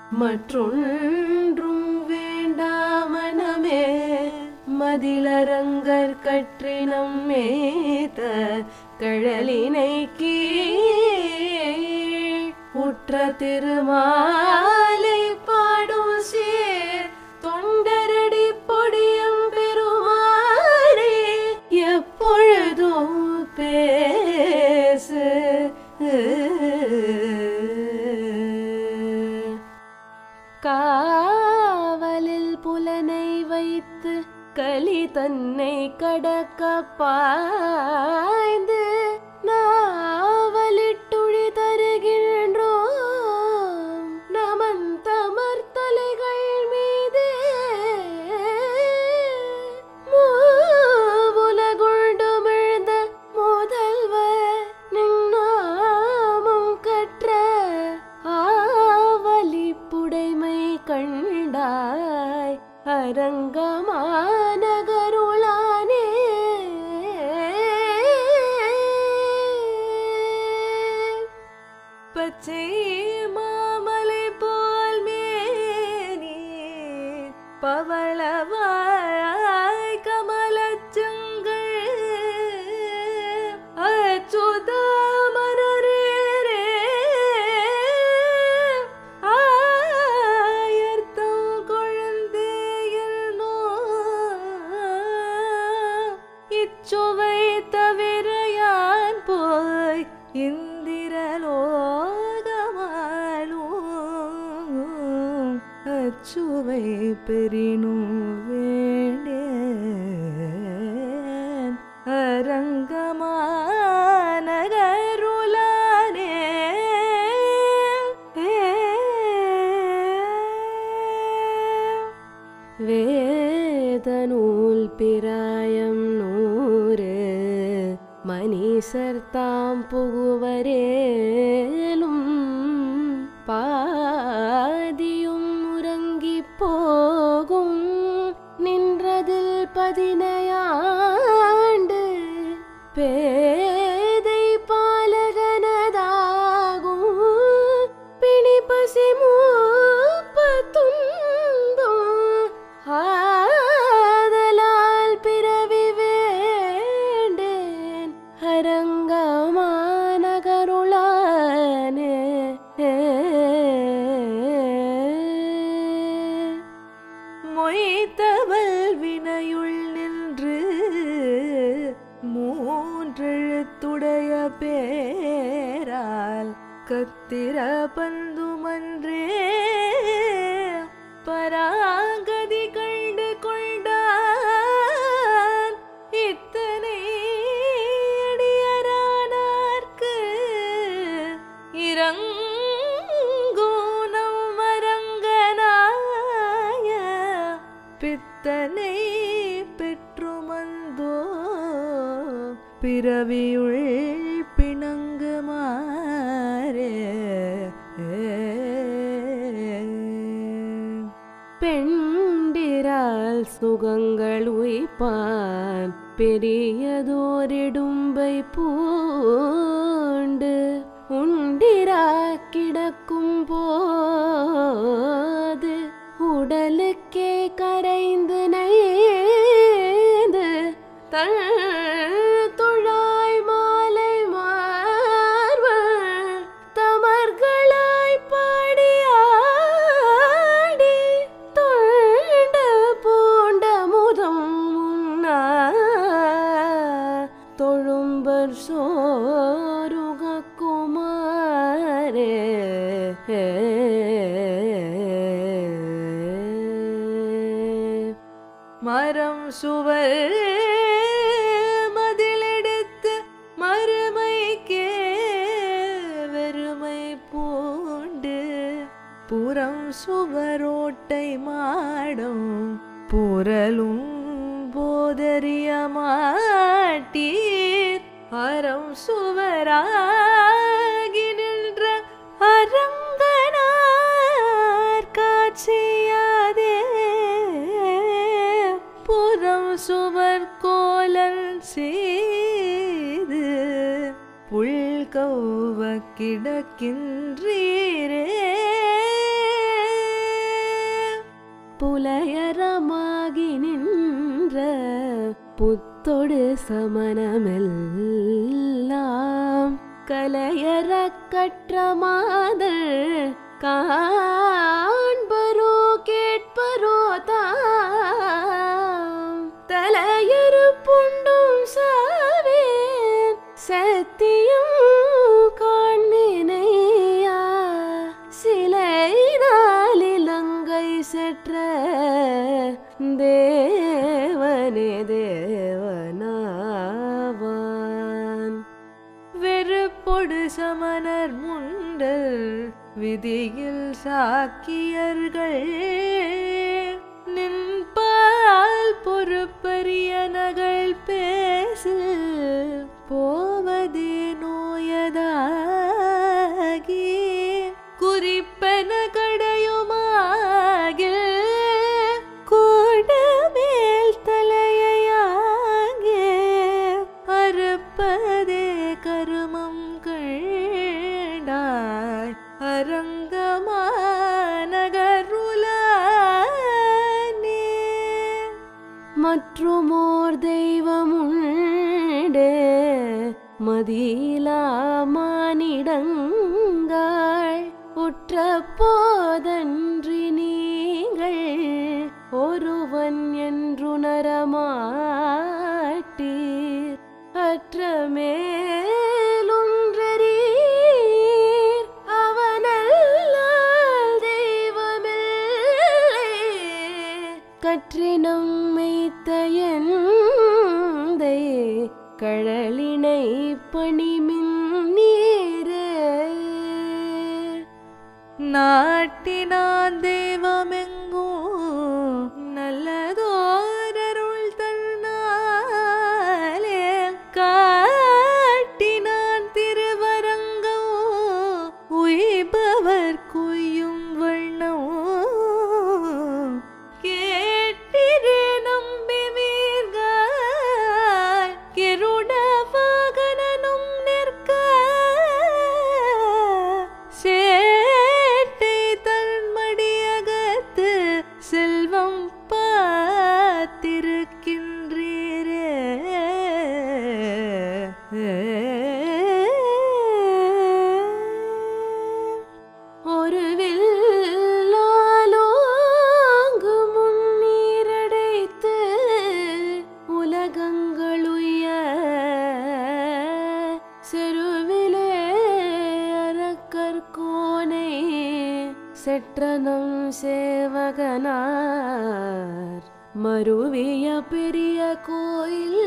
மற்றொன்றும் வேண்டாமனமே மதிலரங்கர் கற்றினம் மேத்த கழலினை கீழ் உற்ற திருமாலை பாடும் சேர் தொண்டரடி பொடியம் பெருமாறே எப்பொழுதும் பேசு காவலில் புலனை வைத்து கலி தன்னை கடக்க பாய்ந்து நாவலிட்டுழி தருகின்றோம் நமன் தமர் தலைகள் மீதே மூவுலகுண்டுமிழ்ந்த முதல்வர் நின்னாமும் கற்ற ஆவலி புடைமை கண்டாய் அரங்கமானகருளானே பச்சை மாமலை போல் மேனி பவளவாய் கமலச்சுங்கள் அச்சுதாமரரே ஆயர்த்தம் குழந்தையில் நோ இச்சுவை தவிர யான் போய் இந்திரலோகமாலும் அச்சுவை பெறினும் வேண்டேன் அரங்கமானகருளானே வேதநூல் பிராயம் நூறு மணிசர் தாம் புகுவரேலும் பாதியும் உறங்கிப் போகும் நின்றதில் பதினையாண்டு பேதை பாலகனதாகும் பிணி பசி மூப்பத்துன்பம் ஆதலால் பிறவி வேண்டேன் அரங்கமானகருளானே மொய்த்தவள் வினையுள் நின்று மூன்றெழுத்துடைய பேரால் கத்திர பந்துமன்றே பராங்கதி கண்டு கொண்டான் இத்தனை அடியரானார்க்கு இறங்கூனம் மரங்கனாய பித்தனை பெற்றுமந்தோ பிறவியுள் பிணங்குமாறே பெண்டிரால் சுகங்கள் உய்ப்பான் பெரியதோரிடும்பை பூண்டு உண்டிரா கிடக்கும் போது உடலுக்கே கரைந்து நைந்து தன் துழாய் மாலை மார்வள் தமர்களாய் பாடியாடி தொண்ட பூண்ட முதம் உண்ணா தொழும்பர் சோருக குமாரே மரம் சுவர் மதிலெடுத்து மறுமைக்கே வெறுமை பூண்டு புறம் சுவரோட்டை மாடும் புரலும் போதறிய மாட்டீர் அறம் சுவராகி நின்ற அரங்கனார் காட்சியாதே புறம் சுவர் கோலன் செய்து புல் கௌவ கிடக்கின்றீரே புலையரமாகி நின்ற புத்தொடு சமணமெல்லாம் கலையற கற்ற மாதர் காண்பரோ கேட்பரோ தாம் தலையறு புண்டும் சாவேன் சத்தியம் காண்மினையா சிலைதால் இலங்கை செற்ற தேவனே தேவனாவான் வெறுப்பொடு சமணர் முண்டர் விதியில் சாக்கியர்கள் நின்பால் பொறுப்பரிய நகள் பேசு போவதே நோயதாகி குறிப்பன கடையுமாகில் கூடமேல் தலையாங்கே அறுப்பதே கருமம் கண்டாய் அரங்கமா நகருளானே மற்றுமோர் தெய்வமுண்டே மதியிலா மானிடங்கள் உற்ற போதன்றி நீங்கள் ஒருவன் என்றுணரமாட்டீர் அற்ற மேலுன்றீர் அவனல்லால் தெய்வமில்லை கற்றினம் மெய்த்தயந்தை கழலினை பணிமின் நீரே நாட்டினான் தெய்வமெங்கும் நல்லதோரருள் தன்னாலே காட்டினான் திருவரங்கம் உய்பவர் குய்யும் வண்ணம் கேட்டிரு நம்பி மீர்கால் கிருட வாகனனும் நிற்க சேட்டை தன்மடியகத்து செல்வம் பார்த்திருக்கின்றீரே ஒரு வில்லாலோங்கு முன்னீரடைத்து உலகங்களுய செருவிலே அரக்கற்கோனை செற்றனம் சேவகனார் மருவிய பெரிய கோயில்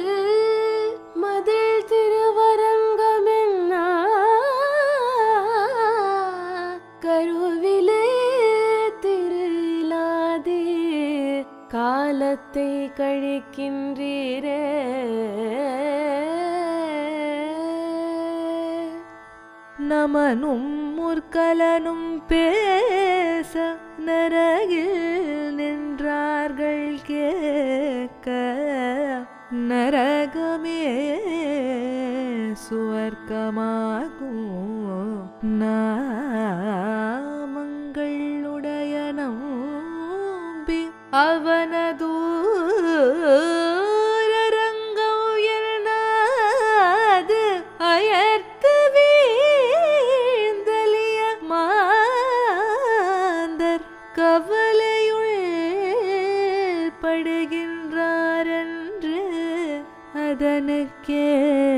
மதில் திருவரங்கமென்னா கருவிலே திருளாதே காலத்தை கழிக்கின்றீரே நமனும் முற்கலனும் பேச நரகில் நின்றார்கள் கேட்க நரகமே சுவர்க்கமாகும் நாமங்களுடைய நம்பி அவனதூரரங்கம் என்னாது அயர்த்து வீந்தலிய மாந்தர் கவலையுள் படுகின்றாரென்று அதனுக்கே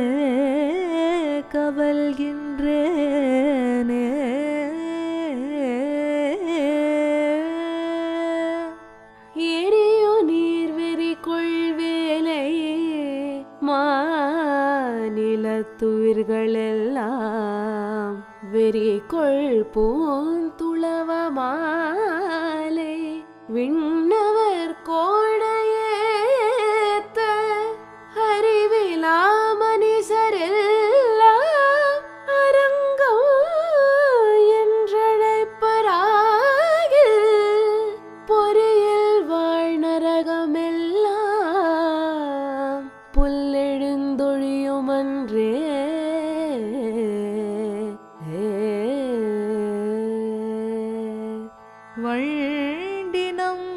கவல்கின்றேனே எரியோ நீர்வெறி கொள்வேலை மாநிலத்துயிர்களெல்லாம் வெறி கொள் பூந்துளவ மாலை விண்ணவர் கோடையேத்த அறிவிலா மனிதரெல்லாம் அரங்கம் என்றழைப்பராகில் பொறியில் வாழ் நரகமெல்லாம் புல்லெழுந்தொழியுமன்றே வண்டினம்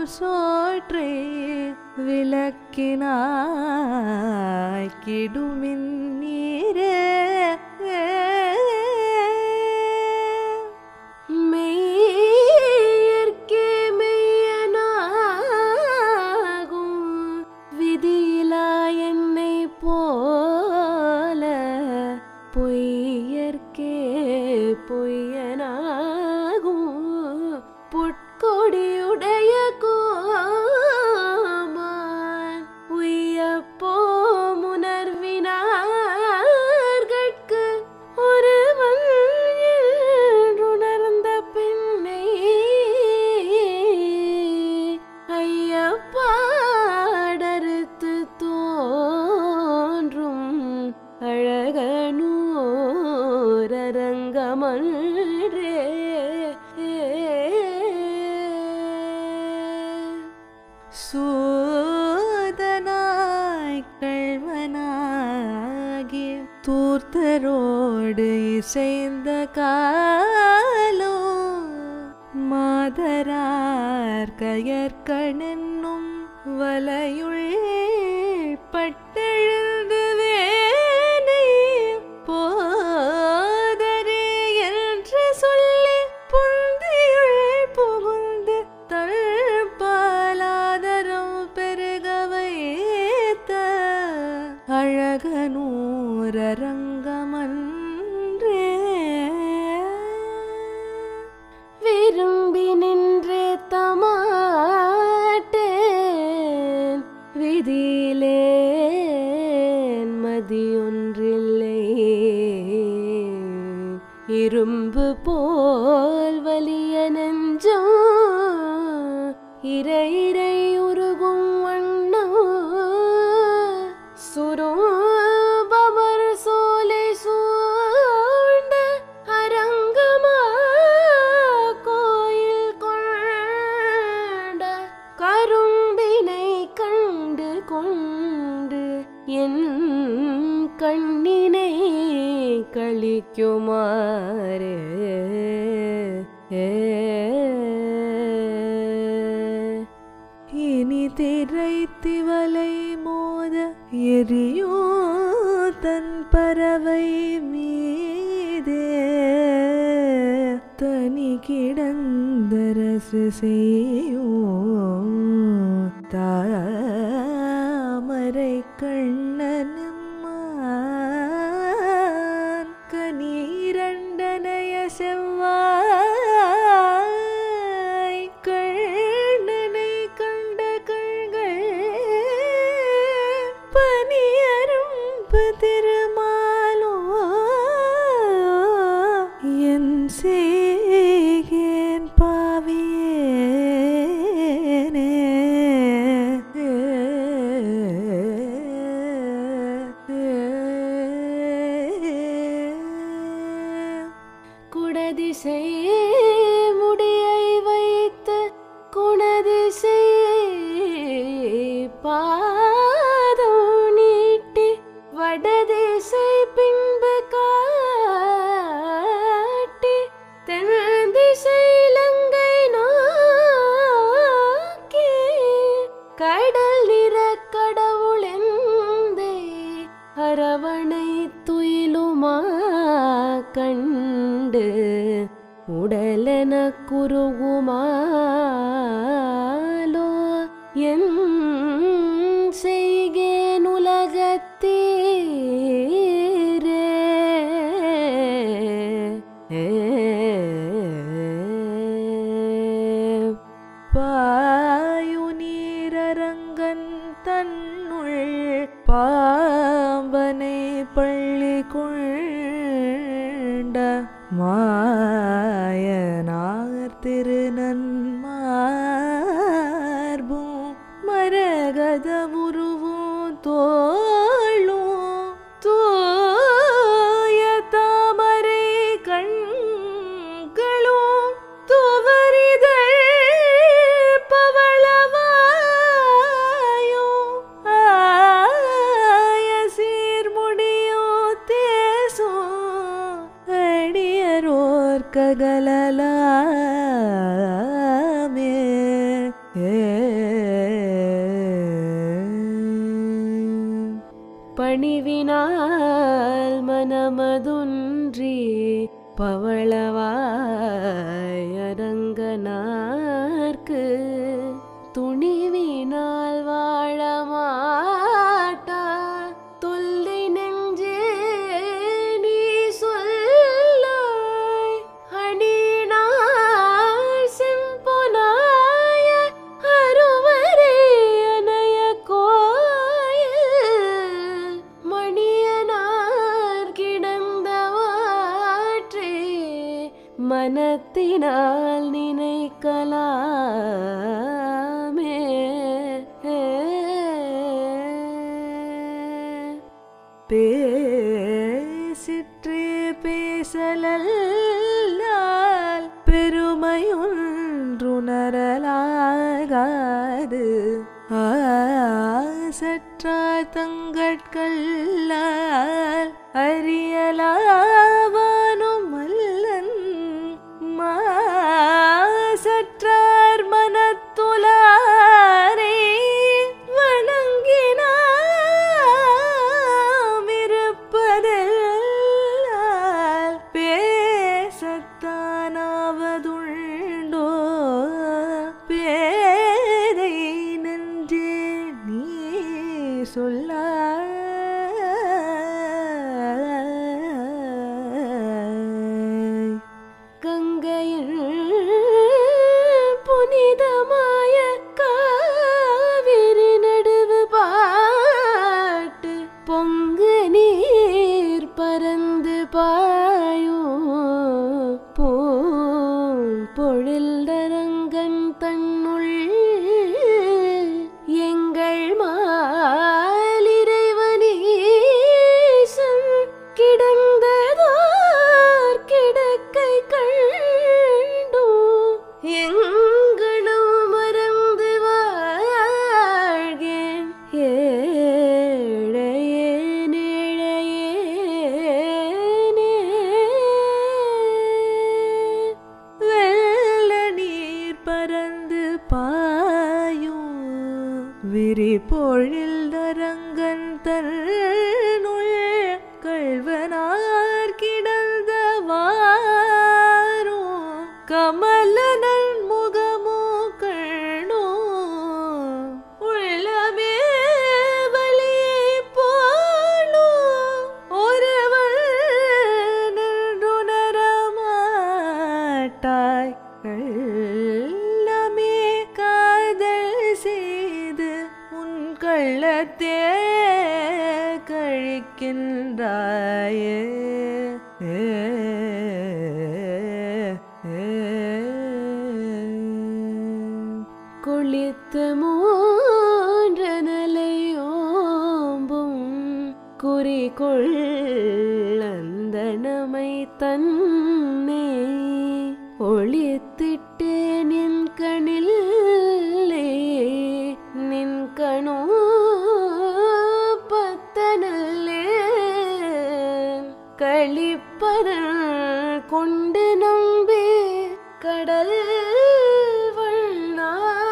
சோற்றை விளக்கினாய் கிடுமின் நீரே மெய்யற்கே மெய்யனாகும் விதியிலா என்னை போல பொய்யற்கே பொய்யனாகும் புட்கொடியுடைய கோமான் உய்யப்போ முனர்வினார்கட்கு ஒருவன் உணர்ந்த பெண்ணை ஐயப்பாடறுத்து தோன்றும் அழகனூரரங்கமன்றே சூதனாய் கள்வனாகி தூர்த்தரோடு இசைந்த காலோ மாதரார் கயற்கணென்னும் வலையுள் பட்டெழுந்து வேனை போதரே என்று சொல்லி புந்தியுள் புகுந்து தழ்பாலாதரம் பெருக வைத்த அழகனூரரங்கமன்றே விரும்பி நின்றே தமாட்டேன் விதியிலேன் மதியொன்றில்லை இரும்பு போல் வலிய நெஞ்சம் இறை இறை உருகும் வண்ணம் சுரூபமர் சோலை சூழ்ந்த அரங்கமா கோயில் கொண்ட கரும்பினை கண்டு கொண்டு என் கண்ணினை கழிக்குமாறு இனி திரைத்திவலை மோத எரியோ தன் பறவை மீதே தனி கிடந்தரசு செய்யோ தாமரை கண்ணனுமான் கனீரண்டனைய செவ்வாய் கண்ணனை கண்ட கண்கள் பனியரும்பு திருமாலோ என் சேகேன் பாவியேனே குடதிசை முடியை வைத்து குணதிசை பாதம் நீட்டி வடதிசை பின்பு காட்டி தென் திசை இலங்கை நோக்கி கடல் நிற கடவுளெந்தை அரவணை துயிலுமா கண்டு உடலென குருகுமாலோ என் செய்கேன் உலகத்தீரே பாயுநீரரங்கன் தன்னுள் பாம்பனை பள்ளி கொண்ட மாயனார் திருநன்மார்பும் மரகத உருவும் தோளும் தூய தாமரை கண்களும் துவரிதழ் பவளவாயும் ஆய சீர்முடியோ பணிவினால் மனமதுன்றி பவளவாயரங்கனார்க்கு துணிவினால் வாழ மாட்டார் தொல்லை நெஞ்சே நீ சொல்லாய் அணினார் செம்பொனாய அருவரே அணைய கோயில் மணியனார் கிடந்தவாற்றே மனத்தினால் நினைக்கலாமே பேசிற்றே பேசலால் பெருமையொன்றுணரலாகாது ஆசற்றார் தங்கட்கல்லால் அறியலாவானும் அல்லன் மாசற்றார் மனத்துலாரே வணங்கினாமிருப்பதெல்லால் பேசத்தானாவதுண்டோ பேதை நெஞ்சே நீ சொல்லாய் கங்கையில் புனிதமாய காவிரி நடுவு பாட்டு பொங்கு நீர் பறந்து பாயும் பொழில்தரங்கன் தன்னுள் எங்கள் மாலிறைவனீசன் கிடந்ததோர் கிடக்கை கண்டோ எங்களும் மறந்து வாழ்கேன் ஏழையேன் ஏழையேனே. வெள்ள நீர் பறந்து பாயும் விரி பொழில் நரங்கன் தன்னுள் கழ்வனார் கிடந்த வாரோ கமலனன் முகமோ கண்ணோ உள்ளமே வலியை போலோ ஒருவன் நின்றுணரமாட்டாய் எல்லாமே காதல் செய்து உன் கள்ளத்தே கழிக்கின்றாயே ஏ, ஏ, ஏ. குளித்து மூன்று நிலையோம்பும் குறிக்கொள் அந்த நமை தன்னே ஒளித்திட்டேன் என் கணில்லே நின் கணோ பத்தனல்லே கழிப்பதன் கொண்டு நம்பி கடல் வண்ணா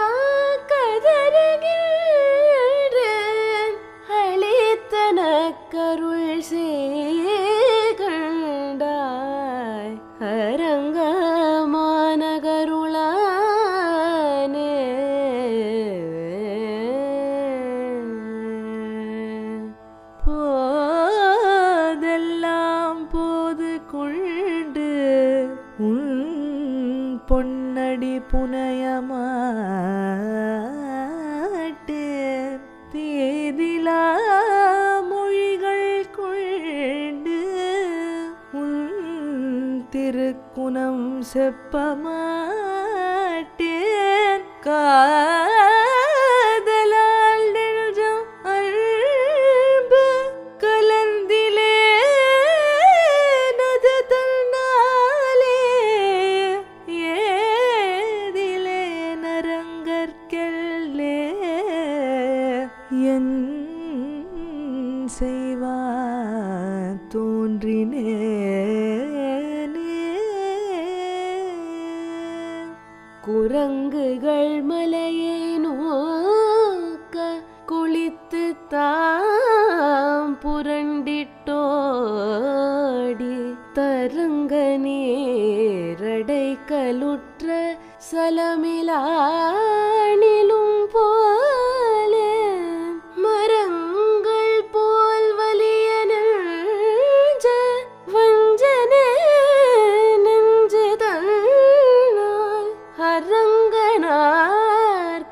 கதறுகின்றேன் அளித்தன கருள் சேகண்டாய் அரங்கமானகருளானே போதெல்லாம் போது கொண்டு உன் பொன்னடி புனையமாட்டேன் தேதிலா மொழிகள் கொண்டு உன் திருக்குணம் செப்பமாட்டேன் காதலால் நெஞ்சம் அன்பு கலந்திலே நது தன்னாலே ஏதிலே நரங்கற்கெல்லே என் செய்வார் தோன்றினேனே குரங்குகள் மலையை நோக்க குளித்து தாம்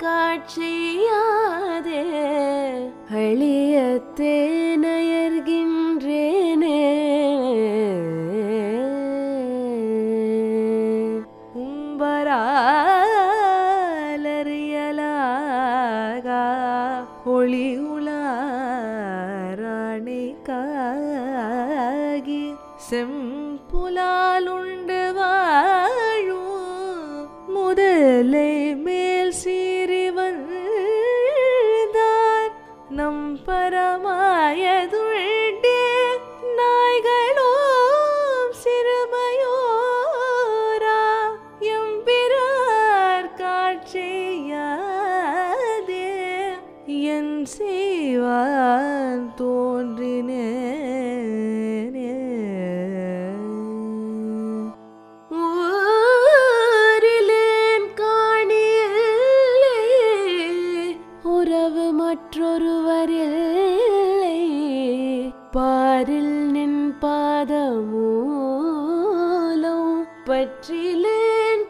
காட்சியாதே அழியத்தே நயர்கின்றேனே உம்பராலறியலாக ஒளி உளாராணிக்காகி செம்புலாலுண்டு வாழும் முதலை மேல் சீறி வந்தார் நம் பரமாயதுண்டே நாய்களோம் சிறுமையோரா எம்பிரார் காட்சியாதே என் செய்வான் தோன்றினேனே ஊரிலேன் காணியில்லை உறவு மற்றொருவரில்லை பாரில் நின் பாதமூலம் பற்றிலேன்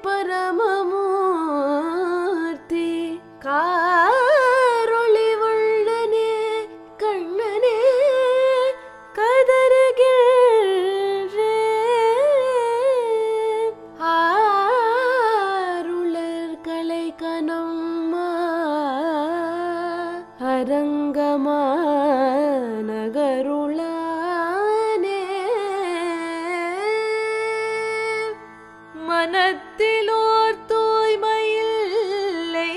பரமமூர்த்தி காரொளி உள்ளனே கண்ணனே கதறுகின்றேன் ஆருளர் கலை கனம்மா அரங்கமா நகருளானே மனத்திலோர் தூய்மையில்லை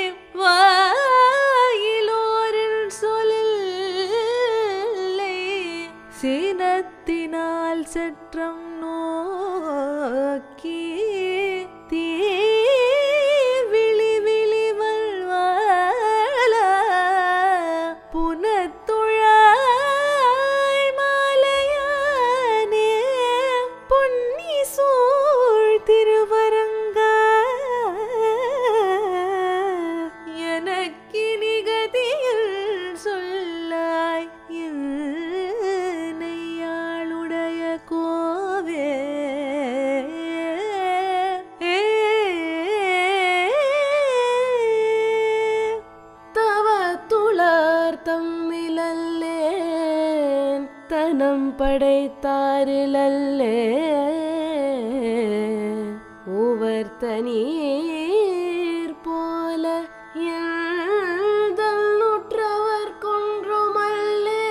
வாயிலோரின் சொல்லில்லை சீனத்தினால் செற்றம் நோக்கி தீ விழி விழி வல்வாளா புனத்துழாய் மாலையானே பொன்னி சூழ் திருவரங்கா எனக்கு நிகதியில் சொல்லாய் நெய்யாளுடைய கோவே தவ துளர் தம்மிலல்லேன் தனம் படைத்தாரிலல்லே ஒவ்வொரு தனீர் போல எழுதலுற்றவர் கொன்றுமல்லே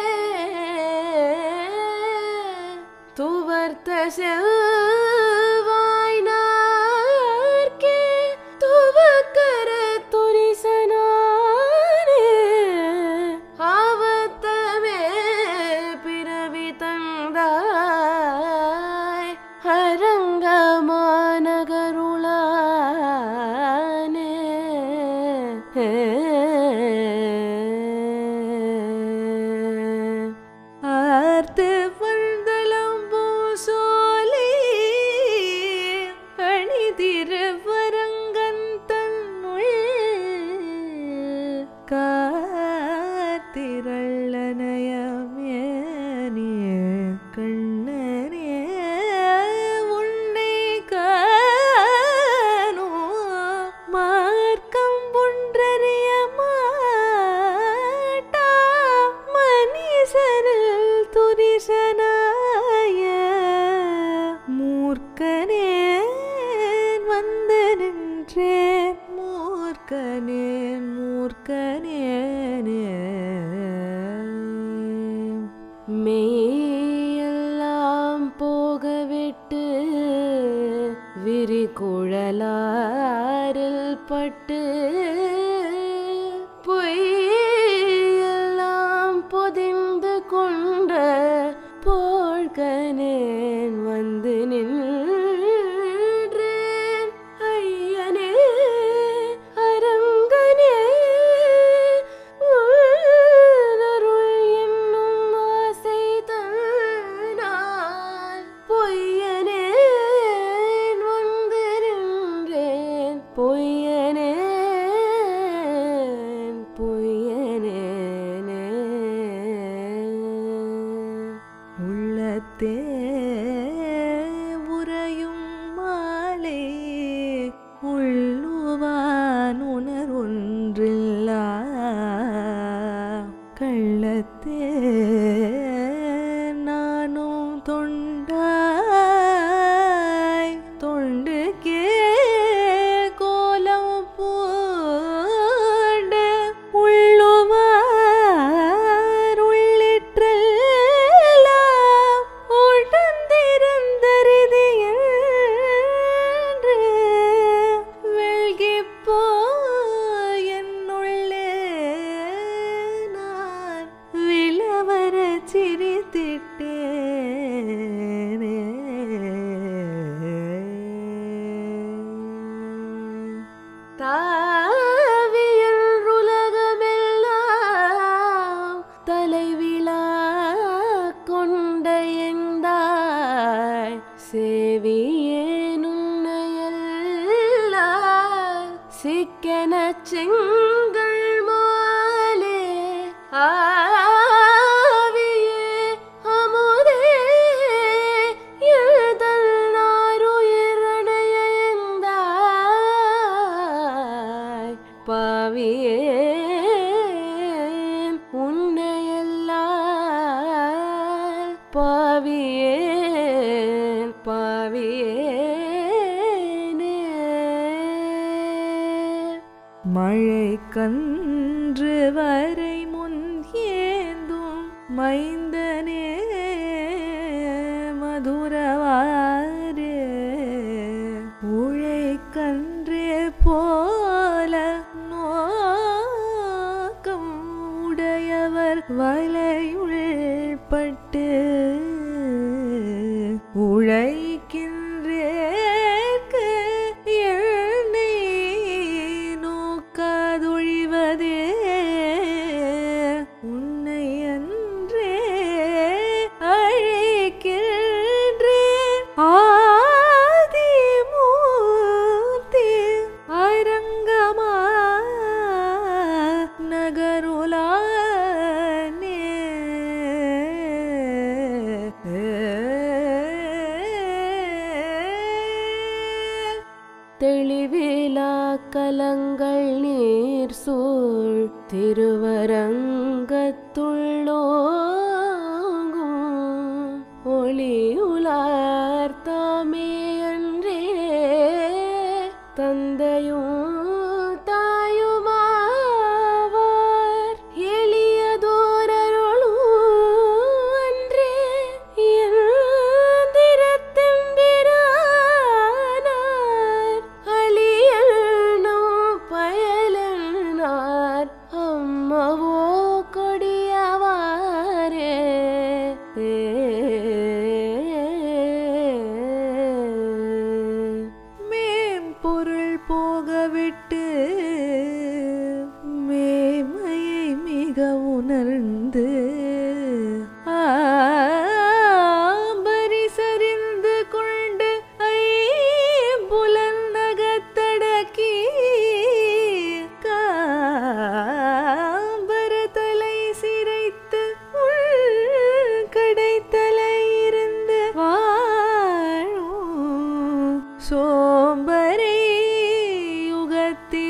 துவர்த்த செவ்வாய் நார்க்கே துவக்கர துரிசனானே ஆவத்தமே பிறவி தந்தாய் அரங்கமானகருளானே ஆர்த்து வந்தளம் பூசோலி அணி திருவரங்கன் தன்னுள் காத்திரள்ளனயமே கண்ணனே உன்னை காணோ மார்க்கம் ஒன்றறிய மாட்டா மனிதனில் துரிசனாய மூர்க்கனேன் வந்து நின்றேன் மூர்க்கனேன் மூர்க்கனேனே மெய்யெல்லாம் போகவிட்டு விரிகுழலாரில் பட்டு பொய்யெல்லாம் பொதிந்து கொண்ட போழ்கனேன் வந்து நின்றேன் ஐயனே அரங்கனே உள்ளருள் என்னும் ஆசை தன்னால் பொய்யனேன் வந்து நின்றேன் பொய்யனேன் பொய்யனேனே உள்ளத்தே செங்கல் மாலே ஆவியே அமுதே எழுதல் நாருயிரணைய எந்தாய் பாவியே உன்னையெல்லாம் பாவியேன் பாவியேனே மழை கன்று வரை முன் ஏந்தும் மைந்தனே மதுரவாரே உழை கன்றே போல நோக்கம் உடையவர் வலையுள் பட்டு உழைக்கின்றேற்கு எண்ணெய் நோக்காதொழிவதே உன்னை அன்றே அழைக்கின்றேன் ஆதிமூர்த்தி அரங்கமா நகருலானே தெளிவிலா கலங்கள் நீர் சூழ் திருவரங்கத்துள்ளோங்கும் ஒளி உலார் தாமே அன்றே தந்தையும் தாயுமாவார் எளியதோரருளும் அன்றே எந்திரத்தெம்பிரானார் அழியல்னோ பயலனார் அம்மவோ கொடியவாரே மேம்பொருள் போகவிட்டு மேமையை மிக உணர்ந்து ஆம்பரி சரிந்து கொண்டு ஐம்புலன் நகத்தடக்கி காம்பர தலை சிரைத்து உள் கடைத்தலை இருந்து வாழும் சோம்பரை யுகத்தி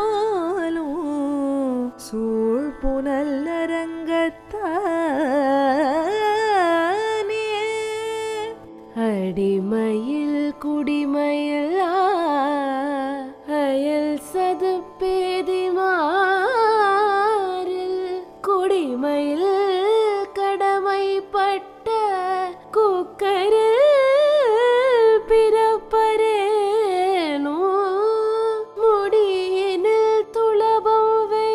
போலும் சூழ் புனல் அரங்கத்தானே அடிமையில் குடிமையில் அயல் சதுப்பேதி மாறில் குடிமையில் கடமைப்பட்ட குக்கரில் பிறப்பரேனோ முடியினில் துளபம்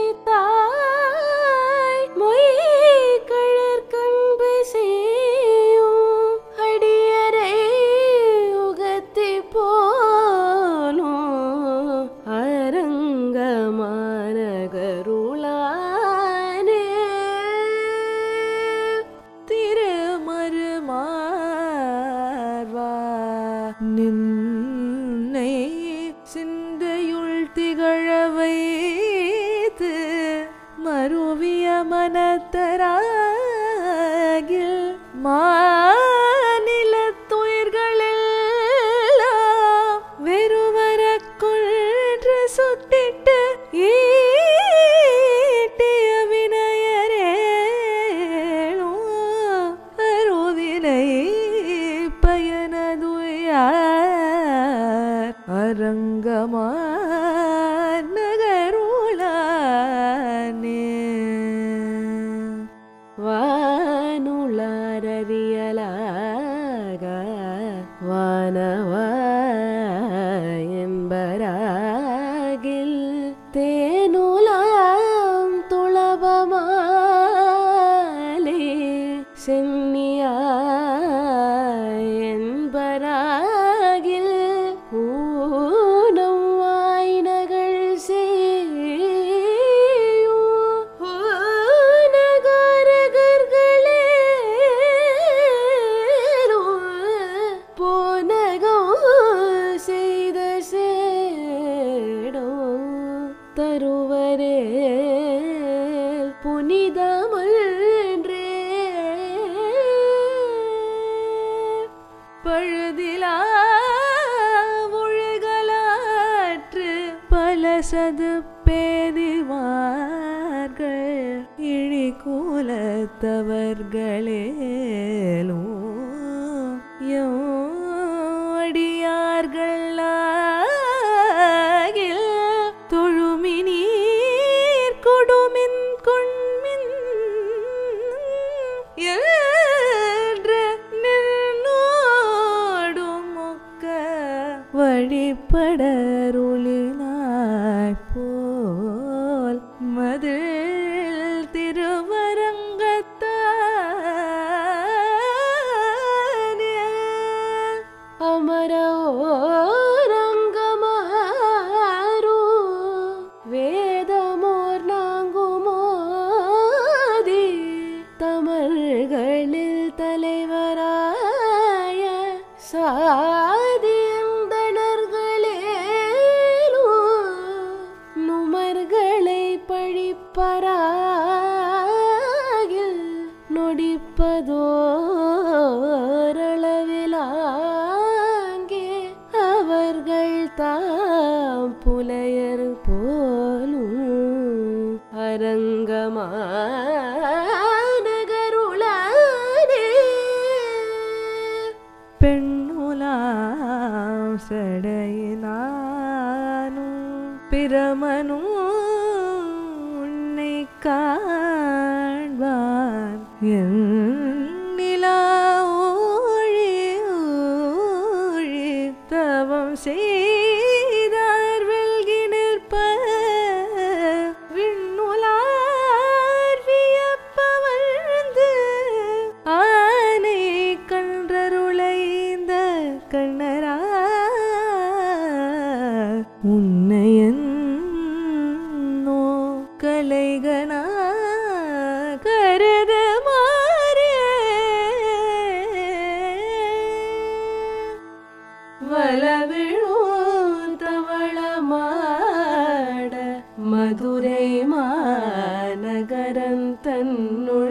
வைத்தாய் மொய் கழற்கண்பு செய்யும் அடியரை உகத்தி போலும் அரங்கமானகருளானே திருமருமார்வா நின்னை சிந்தையுள் திகழ வைத்து மருவிய மனத்தராகில் மாநிலத்துயிர்களெல்லாம் வெறுவரக் கொன்று சுட்டிட்டு ஈட்டிய வினையரேனோ அருவினை பயனதுயார் அரங்கமா நகருளானே வானுளாரறியலார் மூவரே புனிதமன்றே பழுதிலா ஒழுகலாற்று பல சது பேதிவார்கள் இழி கூலத்தவர்களேலும் அடியார்களாகில் தொழுமினீர் கொடுமின் கொண்மின் என்று நின்னோடும் மொக்க வழிபடருளினாய் போல் மதில் திருவரங்கத்தானே அமரோரங்கமாரு வேதமோர் நாங்குமோதி தமிழ்களில் தலைவராய சாதியந்தணர்களேலோ நுமர்களை பழிப்பராகில் நொடிப்பதோரளவிலாங்கே அவர்கள் தாம் புலையர் போலும் அரங்கமானகருளானே பெண்ணுலாம் சடையினானும் பிரமனும் உன்னை காண்பான் என் நிலா ஊழி ஊழி தவம் செய்தார் வெல்கி நிற்ப விண்ணுலார் வியப்பவழ்ந்து ஆனை கன்றருளைந்த கண்ணரா உன்னையன் நோ கலைகனா கருத மாறே வளவிழும் தவளமாட மதுரை மாநகரம் தன்னுள்